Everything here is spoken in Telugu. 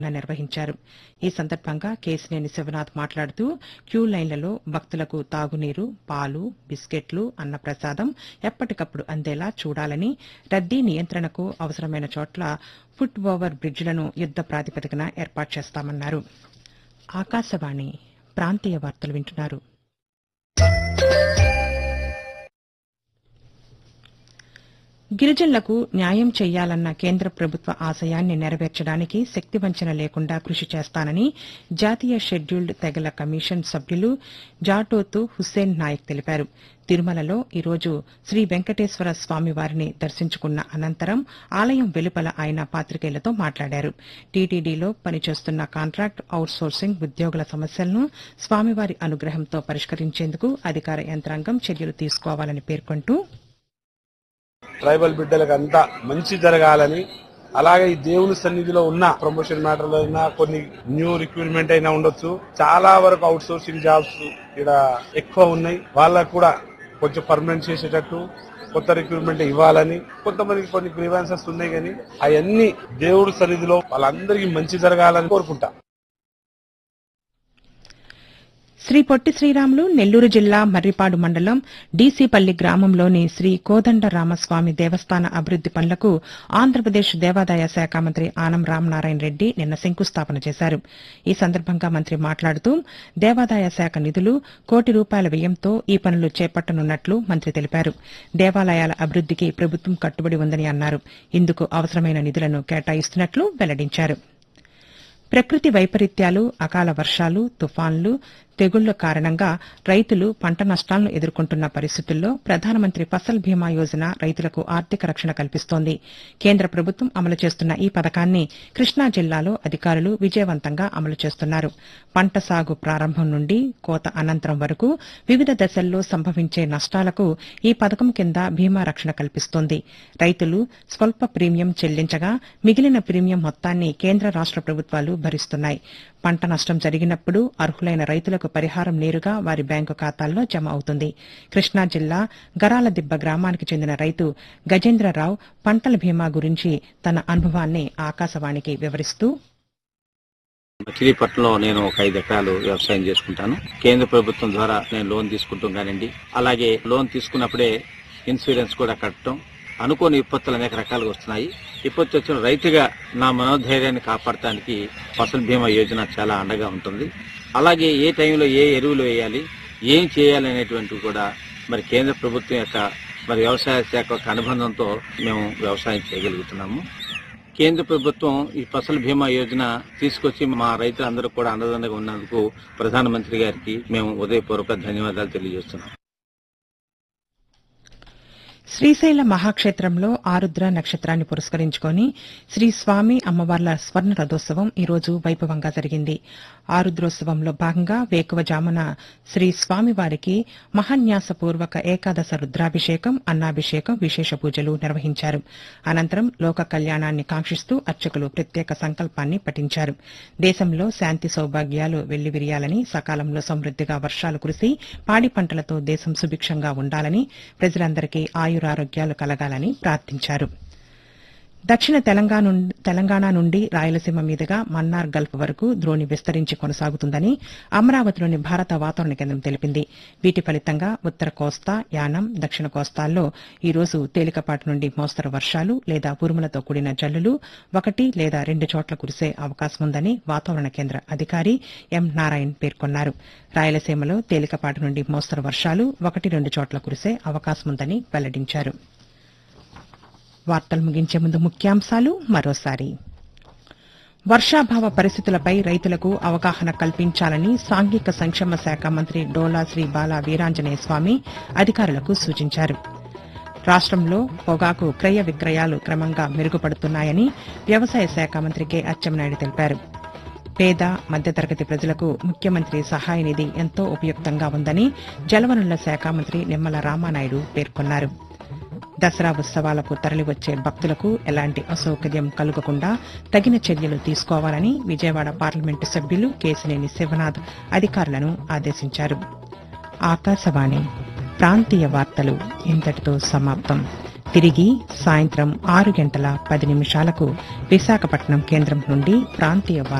నిర్వహించారు ఈ సందర్భంగా కేశినేని శివనాథ్ మాట్లాడుతూ క్యూ లైన్లలో భక్తులకు తాగునీరు పాలు బిస్కెట్లు అన్నప్రసాదం ఎప్పటికప్పుడు అందేలా చూడాలని రద్దీ నియంత్రణకు అవసరమైన చోట్ల ఫుట్ ఓవర్ బ్రిడ్జిలను యుద్ద ప్రాతిపదికన ఏర్పాటు చేస్తామన్నారు ఆకాశవాణి ప్రాంతీయ వార్తలు వింటున్నారు గిరిజనులకు న్యాయం చేయాలన్న కేంద్ర ప్రభుత్వ ఆశయాన్ని నెరవేర్చడానికి శక్తివంచన లేకుండా కృషి చేస్తానని జాతీయ షెడ్యూల్డ్ తెగల కమిషన్ సభ్యులు జాటోతు హుస్సేన్ నాయక్ తెలిపారు తిరుమలలో ఈరోజు శ్రీ వెంకటేశ్వర స్వామివారిని దర్శించుకున్న అనంతరం ఆలయం వెలుపల ఆయన పాతికేయులతో మాట్లాడారు టీటీడీలో పనిచేస్తున్న కాంట్రాక్ట్ అవుట్సోర్సింగ్ ఉద్యోగుల సమస్యలను స్వామివారి అనుగ్రహంతో పరిష్కరించేందుకు అధికార యంత్రాంగం చర్యలు తీసుకోవాలని పేర్కొంటూ ట్రైబల్ బిడ్డలకు అంతా మంచి జరగాలని అలాగే ఈ దేవుని సన్నిధిలో ఉన్న ప్రమోషన్ మ్యాటర్లో అయినా కొన్ని న్యూ రిక్రూట్మెంట్ అయినా ఉండొచ్చు చాలా వరకు అవుట్ సోర్సింగ్ జాబ్స్ ఇక్కడ ఎక్కువ ఉన్నాయి వాళ్ళకు కూడా కొంచెం పర్మనెంట్ చేసేటట్టు కొత్త రిక్రూట్మెంట్ ఇవ్వాలని కొంతమందికి కొన్ని గ్రీవాన్సెస్ ఉన్నాయి కానీ అవన్నీ దేవుడి సన్నిధిలో వాళ్ళందరికీ మంచి జరగాలని కోరుకుంటా శ్రీ పొట్టి శ్రీరాములు నెల్లూరు జిల్లా మర్రిపాడు మండలం డీసీపల్లి గ్రామంలోని శ్రీ కోదండ రామస్వామి దేవస్థాన అభివృద్ది పనులకు ఆంధ్రప్రదేశ్ దేవాదాయ శాఖ మంత్రి ఆనం రామనారాయణ రెడ్డి నిన్న శంకుస్థాపన చేశారు ఈ సందర్భంగా మంత్రి మాట్లాడుతూ దేవాదాయ శాఖ నిధులు కోటి రూపాయల వ్యయంతో ఈ పనులు చేపట్టనున్నట్లు మంత్రి తెలిపారు దేవాలయాల అభివృద్దికి ప్రభుత్వం కట్టుబడి ఉందని అన్నారు ఇందుకు అవసరమైన నిధులను కేటాయిస్తున్నట్లు వెల్లడించారు ప్రకృతి వైపరీత్యాలు అకాల వర్షాలు తుఫాన్లు తెగుళ్ల కారణంగా రైతులు పంట నష్టాలను ఎదుర్కొంటున్న పరిస్థితుల్లో ప్రధానమంత్రి ఫసల్ బీమా యోజన రైతులకు ఆర్థిక రక్షణ కల్పిస్తోంది కేంద్ర ప్రభుత్వం అమలు చేస్తున్న ఈ పథకాన్ని కృష్ణా జిల్లాలో అధికారులు విజయవంతంగా అమలు చేస్తున్నారు పంట సాగు ప్రారంభం నుండి కోత అనంతరం వరకు వివిధ దశల్లో సంభవించే నష్టాలకు ఈ పథకం కింద బీమా రక్షణ కల్పిస్తోంది రైతులు స్వల్ప ప్రీమియం చెల్లించగా మిగిలిన ప్రీమియం మొత్తాన్ని కేంద్ర రాష్ట ప్రభుత్వాలు భరిస్తున్నాయి పంట నష్టం జరిగినప్పుడు అర్హులైన రైతులకు పరిహారం నేరుగా వారి బ్యాంకు ఖాతాల్లో జమ అవుతుంది కృష్ణా జిల్లా గరాలదిబ్బ గ్రామానికి చెందిన రైతు గజేంద్రరావు పంటల బీమా గురించి తన అనుభవాన్ని ఆకాశవాణికి వివరిస్తూ మచిలీపట్నంలో నేను ఒక ఐదు ఎకరాలు వ్యవసాయం చేసుకుంటాను కేంద్ర ప్రభుత్వం ద్వారా నేను లోన్ తీసుకుంటాం కానివ్వండి అలాగే లోన్ తీసుకున్నప్పుడే ఇన్సూరెన్స్ కూడా కట్టడం అనుకోని విపత్తులు అనేక రకాలుగా వస్తున్నాయి విపత్తు వచ్చిన రైతుగా నా మనోధైర్యాన్ని కాపాడటానికి ఫసల్ బీమా యోజన చాలా అండగా ఉంటుంది అలాగే ఏ టైంలో ఏ ఎరువులు వేయాలి ఏం చేయాలి అనేటువంటివి కూడా మరి కేంద్ర ప్రభుత్వం యొక్క మరి వ్యవసాయ శాఖ యొక్క అనుబంధంతో మేము వ్యవసాయం చేయగలుగుతున్నాము కేంద్ర ప్రభుత్వం ఈ ఫసల్ బీమా యోజన తీసుకొచ్చి మా రైతులందరూ కూడా అండదండగా ఉన్నందుకు ప్రధానమంత్రి గారికి మేము ఉదయపూర్వక ధన్యవాదాలు తెలియజేస్తున్నాం శ్రీశైల మహాక్షేత్రంలో ఆరుద్ర నక్షత్రాన్ని పురస్కరించుకొని శ్రీ స్వామి అమ్మవార్ల స్వర్ణ రథోత్సవం ఈ రోజు వైభవంగా జరిగింది ఆరుద్రోత్సవంలో భాగంగా వేకువజామున శ్రీ స్వామివారికి మహాన్యాసపూర్వక ఏకాదశ రుద్రాభిషేకం అన్నాభిషేకం విశేష పూజలు నిర్వహించారు అనంతరం లోక కళ్యాణాన్ని కాంక్షిస్తూ అర్చకులు ప్రత్యేక సంకల్పాన్ని పఠించారు దేశంలో శాంతి సౌభాగ్యాలు వెల్లివిరియాలని సకాలంలో సమృద్దిగా వర్షాలు కురిసి పాడి పంటలతో దేశం సుభిక్షంగా ఉండాలని ప్రజలందరికీ ఆయురారోగ్యాలు కలగాలని ప్రార్థించారు దక్షిణ తెలంగాణ నుండి- తెలంగాణ నుండి రాయలసీమ మీదుగా మన్నార్ గల్ఫ్ వరకు ద్రోణి విస్తరించి కొనసాగుతుందని అమరావతిలోని భారత వాతావరణ కేంద్రం తెలిపింది వీటి ఫలితంగా ఉత్తర కోస్తా యానం దక్షిణ కోస్తాల్లో ఈ రోజు తేలికపాటి నుండి మోస్తరు వర్షాలు లేదా ఉరుములతో కూడిన జల్లులు ఒకటి లేదా రెండు చోట్ల కురిసే అవకాశం ఉందని వాతావరణ కేంద్ర అధికారి ఎం నారాయణ్ పేర్కొన్నారు రాయలసీమలో తేలికపాటి నుండి మోస్తరు వర్షాలు ఒకటి రెండు చోట్ల కురిసే అవకాశం ఉందని వెల్లడించారు వార్తలు ముగించే ముందు ముఖ్యాంశాలు మరోసారి వర్షాభావ పరిస్థితులపై రైతులకు అవగాహన కల్పించాలని సాంఘిక సంక్షేమ శాఖ మంత్రి డోలా శ్రీ బాల వీరాంజనేయ స్వామి అధికారులకు సూచించారు రాష్ట్రంలో పొగాకు క్రయ విక్రయాలు క్రమంగా మెరుగుపడుతున్నాయని వ్యవసాయ శాఖ మంత్రి కె అచ్చెన్నాయుడు తెలిపారు పేద మధ్యతరగతి ప్రజలకు ముఖ్యమంత్రి సహాయ నిధి ఎంతో ఉపయుక్తంగా ఉందని జలవనరుల శాఖ మంత్రి నిమ్మల రామానాయుడు పేర్కొన్నారు దసరా ఉత్సవాలకు తరలివచ్చే భక్తులకు ఎలాంటి అసౌకర్యం కలుగకుండా తగిన చర్యలు తీసుకోవాలని విజయవాడ పార్లమెంటు సభ్యులు కేసినేని శివనాథ్ అధికారులను ఆదేశించారు ఆకాశవాణి ప్రాంతీయ వార్తలు ఇంతటితో సమాప్తం తిరిగి సాయంత్రం ఆరు గంటల పది నిమిషాలకు విశాఖపట్నం కేంద్రం నుండి ప్రాంతీయ వార్తలు